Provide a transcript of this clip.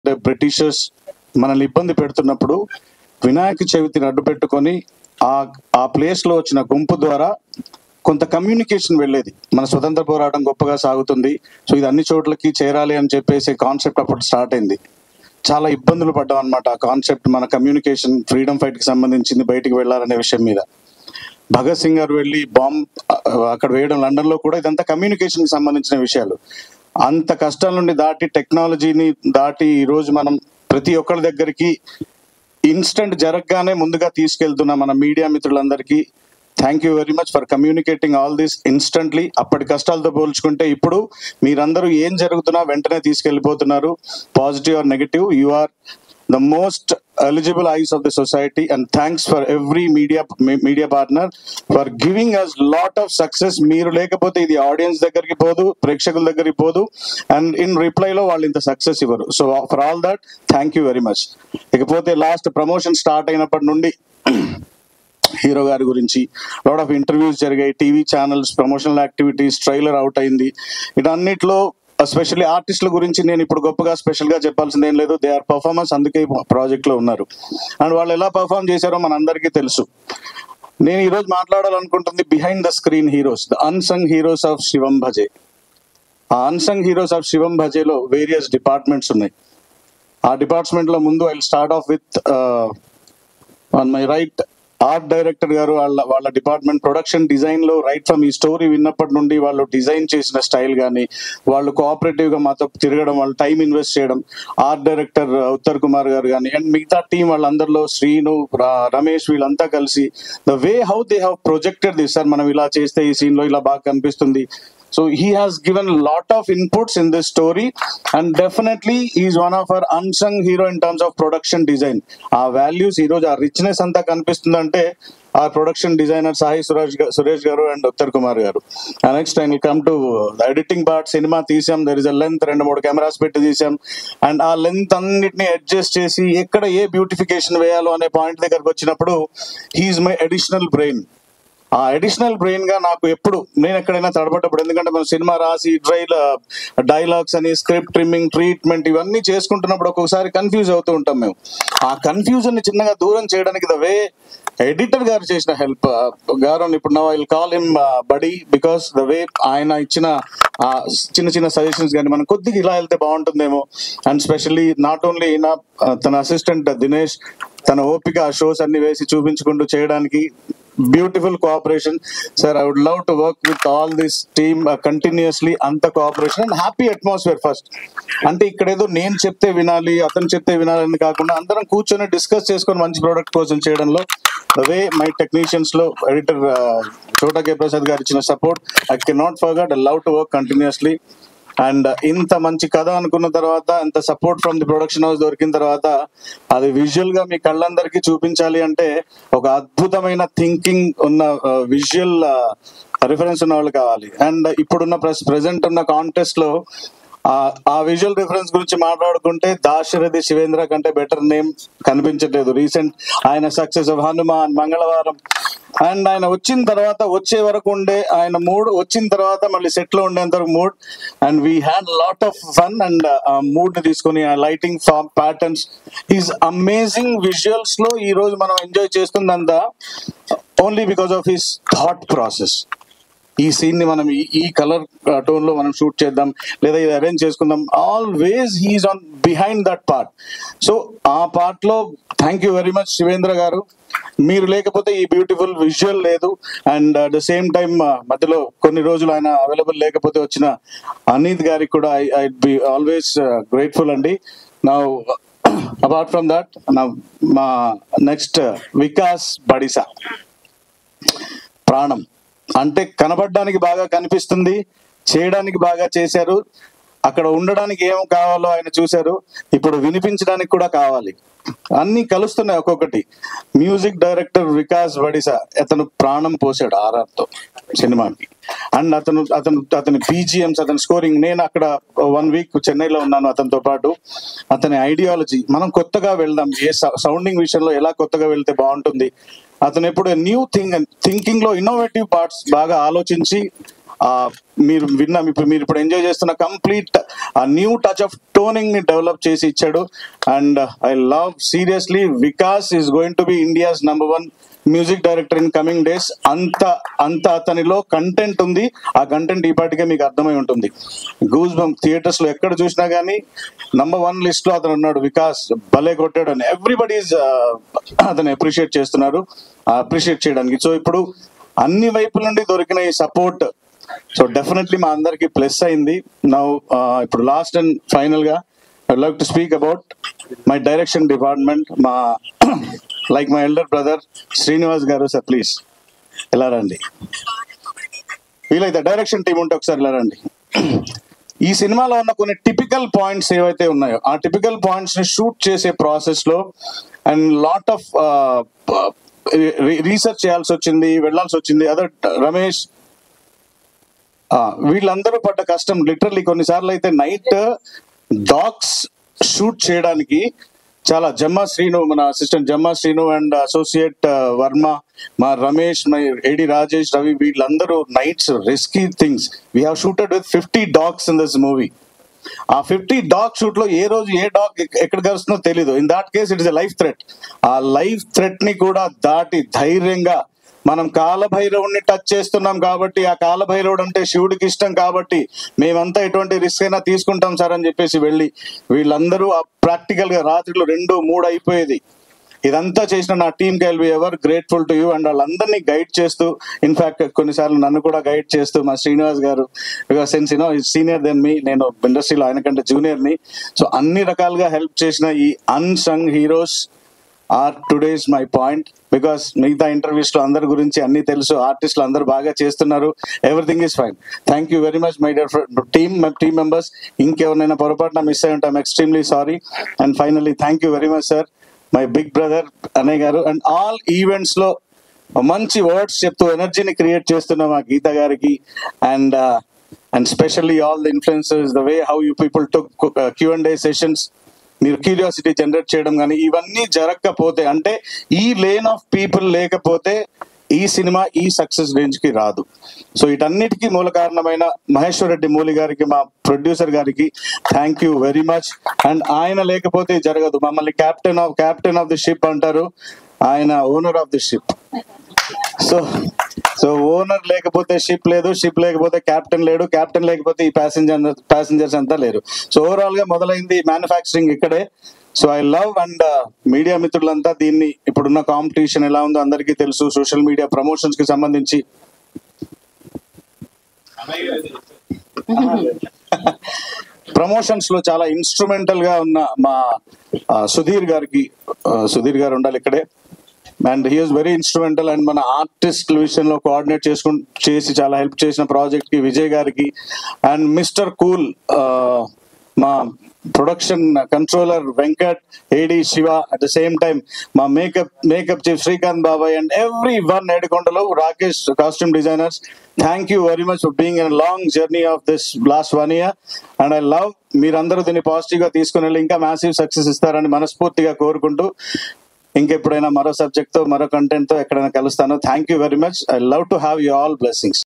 Britishers మనల్ని ఇబ్బంది పెడుతున్నప్పుడు వినాయక చవితిని అడ్డు పెట్టుకొని ఆ ఆ ప్లేస్ లో వచ్చిన గుంపు ద్వారా కొంత కమ్యూనికేషన్ వెళ్ళేది మన స్వతంత్ర పోరాటం గొప్పగా సాగుతుంది సో ఇది అన్ని చోట్లకి చేరాలి అని చెప్పేసి కాన్సెప్ట్ అప్పుడు స్టార్ట్ అయింది చాలా ఇబ్బందులు పడ్డాం అనమాట ఆ కాన్సెప్ట్ మన కమ్యూనికేషన్ ఫ్రీడమ్ ఫైట్ కి సంబంధించింది బయటికి వెళ్ళాలనే విషయం మీద భగత్ సింగ్ గారు వెళ్ళి బాంబ్ అక్కడ వేయడం లండన్ లో కూడా ఇదంతా కమ్యూనికేషన్ కి సంబంధించిన విషయాలు అంత కష్టాల నుండి దాటి టెక్నాలజీని దాటి ఈ రోజు మనం ప్రతి ఒక్కరి దగ్గరికి ఇన్స్టెంట్ జరగగానే ముందుగా తీసుకెళ్తున్న మన మీడియా మిత్రులందరికీ thank you very much for communicating all this instantly అప్పటి కష్టాలతో పోల్చుకుంటే ఇప్పుడు మీరందరూ ఏం జరుగుతున్నా వెంటనే తీసుకెళ్లిపోతున్నారు positive or negative you are the most eligible eyes of the society and thanks for every media media partner for giving us lot of success మీరు లేకపోతే ఇది ఆడియన్స్ దగ్గరికి పోదు ప్రేక్షకుల దగ్గరికి పోదు అండ్ ఇన్ రిప్లైలో వాళ్ళు ఇంత సక్సెస్ ఇవ్వరు so for all that thank you very much ఇకపోతే లాస్ట్ ప్రమోషన్ స్టార్ట్ అయినప్పటి నుండి హీరో గారి గురించి లాట్ ఆఫ్ ఇంటర్వ్యూస్ జరిగాయి TV channels promotional activities trailer out అయింది ఇటన్నిటిలో ఎస్పెషల్లీ ఆర్టిస్టుల గురించి నేను ఇప్పుడు గొప్పగా స్పెషల్ గా చెప్పాల్సింది ఏం లేదు దే ఆర్ పర్ఫార్మెన్స్ అందుకే ప్రాజెక్ట్ లో ఉన్నారు అండ్ వాళ్ళు ఎలా పర్ఫార్మ్ చేశారో మనందరికీ తెలుసు నేను ఈరోజు మాట్లాడాలనుకుంటుంది behind the screen heroes the unsung heroes of Shivam Bhaje ఆ అన్సంగ్ హీరోస్ ఆఫ్ శివం భజేలో వేరియస్ డిపార్ట్మెంట్స్ ఉన్నాయి ఆ డిపార్ట్మెంట్ లో ముందు I start off with on my right art director గారు వాళ్ళ వాళ్ళ డిపార్ట్మెంట్ ప్రొడక్షన్ డిజైన్ లో రైట్ ఫ్రమ్ ఈ స్టోరీ విన్నప్పటి నుండి వాళ్ళు డిజైన్ చేసిన స్టైల్ కానీ వాళ్ళు కోఆపరేటివ్ గా మాతో తిరగడం వాళ్ళు టైం ఇన్వెస్ట్ చేయడం ఆర్ట్ డైరెక్టర్ ఉత్తర్ కుమార్ గారు కానీ అండ్ మిగతా టీం వాళ్ళందరిలో శ్రీను రా- రమేష్ వీళ్ళంతా కలిసి the way how they have projected this sir మనం ఇలా చేస్తే ఈ సీన్ లో ఇలా బాగా కనిపిస్తుంది so he has given lot of inputs in this story and definitely is one of our unsung hero in terms of production design ఆ values ఈ రోజు ఆ రిచ్నెస్ అంతా కనిపిస్తుందంటే ఆ ప్రొడక్షన్ డిజైనర్ సాయి సురేష్ గా- సురేష్ గారు అండ్ ఉత్తర్ కుమార్ గారు next I come to editing part cinema తీసాం దర్ ఇస్ అ లెంత్ రెండు మూడు కెమెరాస్ పెట్టి తీసాం అండ్ ఆ లెంత్ అన్నిటిని అడ్జస్ట్ చేసి ఎక్కడ ఏ బ్యూటిఫికేషన్ వేయాలో అనే పాయింట్ దగ్గరకు వచ్చినప్పుడు he's my additional brain uh additional brain గా నాకు ఎప్పుడు నేను ఎక్కడైనా తడబడ్డప్పుడు ఎందుకంటే మనం సినిమా రాసి ట్రైల్ డైలాగ్స్ అని స్క్రిప్ట్ ట్రిమ్మింగ్ ట్రీట్మెంట్ ఇవన్నీ చేసుకుంటున్నప్పుడు ఒక్కొక్కసారి కన్ఫ్యూజ్ అవుతూ ఉంటాం మేము ఆ కన్ఫ్యూజన్ ని చిన్నగా దూరం చేయడానికి ద వే ఎడిటర్ గారు చేసిన హెల్ప్ గారు ఇప్పుడు నా I call him buddy because the way ఆయన ఇచ్చిన ఆ చిన్న చిన్న సజెషన్స్ కానీ మనం కొద్దిగా ఇలా వెళ్తే బాగుంటుందేమో అండ్ స్పెషల్లీ నాట్ ఓన్లీ నా తన అసిస్టెంట్ దినేష్ తన ఓపిక ఆ షోస్ అన్ని వేసి చూపించుకుంటూ చేయడానికి beautiful cooperation sir I would love to work with all this team continuously అంత cooperation and happy atmosphere first అంటే ఇక్కడ ఏదో నేను చెప్తే వినాలి అతను చెప్తే వినాలి అని కాకుండా అందరం కూర్చొని డిస్కస్ చేసుకొని మంచి ప్రోడక్ట్ కోసం చేయడంలో వే మై టెక్నీషియన్స్ లో ఎడిటర్ చోటా కే ప్రసాద్ గారు ఇచ్చిన support I can not forget I love to work continuously and ఇంత మంచి కథ అనుకున్న తర్వాత ఇంత support from the production house దొరికిన తర్వాత అది విజువల్ గా మీ కళ్ళందరికీ చూపించాలి అంటే ఒక అద్భుతమైన థింకింగ్ ఉన్న విజువల్ రిఫరెన్స్ ఉన్న వాళ్ళు కావాలి అండ్ ఇప్పుడున్న ప్రెసెంట్ ఉన్న కాంటెస్ట్ లో ఆ ఆ విజువల్ రిఫరెన్స్ గురించి మాట్లాడుకుంటే దాశరథి శివేంద్ర కంటే బెటర్ నేమ్ కనిపించట్లేదు రీసెంట్ ఆయన success of Hanuman Mangalavaaram and ఆయన వచ్చిన తర్వాత వచ్చే వరకు ఉండే ఆయన మూడ్ వచ్చిన తర్వాత మళ్ళీ సెట్ లో ఉండేంత వరకు mood and we had lot of fun and ఆ మూడ్ ని తీసుకొని ఆ lighting form patterns is amazing visuals లో ఈ రోజు మనం ఎంజాయ్ చేస్తుందంతా only because of his thought process ఈ సీన్ ని మనం ఈ- ఈ కలర్ టోన్ లో మనం షూట్ చేద్దాం లేదా ఇది అరేంజ్ చేసుకుందాం always he's on behind that part so ఆ పార్ట్ లో thank you very much Sivendra గారు మీరు లేకపోతే ఈ బ్యూటిఫుల్ విజువల్ లేదు and at the same time మధ్యలో కొన్ని రోజులు ఆయన అవైలబుల్ లేకపోతే వచ్చిన అనీత్ గారికి కూడా I I be always grateful అండి నా అపార్ట్ ఫ్రమ్ దట్ నా మా నెక్స్ట్ వికాస్ బడిసా ప్రాణం అంటే కనబడడానికి బాగా కనిపిస్తుంది చేయడానికి బాగా చేశారు అక్కడ ఉండడానికి ఏం కావాలో ఆయన చూశారు ఇప్పుడు వినిపించడానికి కూడా కావాలి అన్ని కలుస్తున్నాయి ఒక్కొక్కటి మ్యూజిక్ డైరెక్టర్ వికాస్ వడిసా అతను ప్రాణం పోసాడు ఆర్ఆర్ తో సినిమాకి అండ్ అతను అతను అతని బీజిఎంస్ అతని స్కోరింగ్ నేను అక్కడ వన్ వీక్ చెన్నైలో ఉన్నాను అతనితో పాటు అతని ఐడియాలజీ మనం కొత్తగా వెళ్దాం ఏ సౌండింగ్ విషయంలో ఎలా కొత్తగా వెళ్తే బాగుంటుంది అతను ఎప్పుడు న్యూ థింగ్ థింకింగ్ లో ఇన్నోవేటివ్ పార్ట్స్ బాగా ఆలోచించి ఆ మీరు విన్న ఇప్పుడు మీరు ఇప్పుడు ఎంజాయ్ చేస్తున్న కంప్లీట్ ఆ న్యూ టచ్ ఆఫ్ టోనింగ్ ని డెవలప్ చేసి ఇచ్చాడు and I love seriously Vikas is going to be India's number one music director in coming days అంత అంత అతనిలో కంటెంట్ ఉంది ఆ కంటెంట్ ఈ పాటికే మీకు అర్థమై ఉంటుంది గూస్ బమ్ థియేటర్స్ లో ఎక్కడ చూసినా గానీ నంబర్ వన్ లిస్ట్ లో అతను ఉన్నాడు వికాస్ భలే కొట్టాడు అని ఎవ్రీబడి అతను అప్రిషియేట్ చేస్తున్నారు అప్రిషియేట్ చేయడానికి సో ఇప్పుడు అన్ని వైపుల నుండి దొరికిన ఈ సపోర్ట్ సో డెఫినెట్లీ మా అందరికి ప్లస్ అయింది నా ఇప్పుడు లాస్ట్ అండ్ ఫైనల్ గా I like to speak about my direction department మా like my elder brother Srinivas గారు సార్ ప్లీజ్ ఎలా రండి వీలైతే డైరెక్షన్ టీం ఉంటే ఒకసారి ఇలా రండి ఈ సినిమాలో ఉన్న కొన్ని టిపికల్ పాయింట్స్ ఏవైతే ఉన్నాయో ఆ టిపికల్ పాయింట్స్ ని షూట్ చేసే ప్రాసెస్ లో అండ్ లాట్ ఆఫ్ రీసెర్చ్ చేయాల్సి వచ్చింది వెళ్ళాల్సి వచ్చింది అదర్ రమేష్ ఆ, వీళ్ళందరూ పడ్డ కష్టం లిటరల్లీ కొన్నిసార్లు అయితే నైట్ డాగ్స్ షూట్ చేయడానికి చాలా జమ్మా శ్రీను మన assistant Jamma Srinu and associate Varma మా రమేష్ మై ఏడి రాజేష్ రవి వీళ్ళందరూ nights risky things we have shooted with fifty dogs in this movie ఆ ఫిఫ్టీ డాగ్ షూట్ లో ఏ రోజు ఏ డాగ్ ఎక్కడ కలుస్తుందో తెలీదు in that case it is life threat ఆ లైఫ్ థ్రెట్ ని కూడా దాటి ధైర్యంగా మనం కాలభైరవుడిని టచ్ చేస్తున్నాం కాబట్టి ఆ కాలభైరవుడు అంటే శివుడికి ఇష్టం కాబట్టి మేమంతా ఎటువంటి రిస్క్ అయినా తీసుకుంటాం సార్ అని చెప్పేసి వెళ్ళి వీళ్ళందరూ ప్రాక్టికల్ గా రాత్రిలో రెండు మూడు అయిపోయేది ఇదంతా చేసిన నా టీమ్ కి be ever grateful to you and వాళ్ళందరినీ గైడ్ చేస్తూ ఇన్ఫాక్ట్ కొన్నిసార్లు నన్ను కూడా గైడ్ చేస్తూ మా శ్రీనివాస్ గారు because sense you know senior then me నేను ఇండస్ట్రీలో ఆయన కంటే జూనియర్ ని సో అన్ని రకాలుగా హెల్ప్ చేసిన ఈ unsung heroes are today's my point because మిగతా ఇంటర్వ్యూస్ లో అందరి గురించి అన్ని తెలుసు ఆర్టిస్టులు అందరూ బాగా చేస్తున్నారు everything is fine thank you very much my dear team my team members ఇంకెవరినైనా పొరపాటున మిస్ అయి ఉంటాం extremely sorry and finally thank you very much sir my big brother అన్నయ్య గారు అండ్ ఆల్ ఈవెంట్స్ లో మంచి వర్డ్స్ చెప్తూ ఎనర్జీని క్రియేట్ చేస్తున్న మా గీత గారికి and and specially all the influences the way how you people took cue and day sessions మీరు క్యూరియాసిటీ జనరేట్ చేయడం కానీ ఇవన్నీ జరగకపోతే అంటే ఈ లేన్ ఆఫ్ పీపుల్ లేకపోతే ఈ సినిమా ఈ సక్సెస్ రేంజ్ కి రాదు సో వీటన్నిటికీ మూల కారణమైన మహేశ్వర్ రెడ్డి మూలి గారికి మా ప్రొడ్యూసర్ గారికి thank you very much and ఆయన లేకపోతే ఇది జరగదు మమ్మల్ని captain of captain of the ship అంటారు ఆయన owner of the ship so so owner లేకపోతే షిప్ లేదు షిప్ లేకపోతే కెప్టెన్ లేడు కెప్టెన్ లేకపోతే ఈ ప్యాసింజర్ ప్యాసింజర్స్ అంతా లేరు సో ఓవరాల్ గా మొదలైంది మ్యానుఫ్యాక్చరింగ్ ఇక్కడే so I love and media మిత్రులంతా దీన్ని ఇప్పుడున్న కాంపిటీషన్ ఎలా ఉందో అందరికీ తెలుసు సోషల్ మీడియా ప్రమోషన్స్ కి సంబంధించి ప్రమోషన్స్ లో చాలా ఇన్స్ట్రుమెంటల్ గా ఉన్న మా ఆ, సుధీర్ గారికి ఆ, సుధీర్ గారు ఉండాలి ఇక్కడే and he's very instrumental and మన ఆర్టిస్ట్ విషయంలో కోఆర్డినేట్ చేసుకుని చేసి చాలా హెల్ప్ చేసిన ప్రాజెక్ట్ కి విజయ్ గారికి అండ్ మిస్టర్ కూల్ మా production controller Venkat AD Siva at the same time మా మేకప్ మేకప్ చీఫ్ శ్రీకాంత్ బాబాయ్ అండ్ ఎవ్రీ వన్ ఏడుకొండలో Rakesh costume designers thank you very much for being an long journey of this last one year and I love మీరందరూ దీన్ని positive గా తీసుకుని వెళ్ళి ఇంకా massive success ఇస్తారని మనస్ఫూర్తిగా కోరుకుంటూ ఇంకెప్పుడైనా మరో సబ్జెక్ట్ తో మరో కంటెంట్ తో ఎక్కడైనా కలుస్తాను thank you very much I love to have you all blessings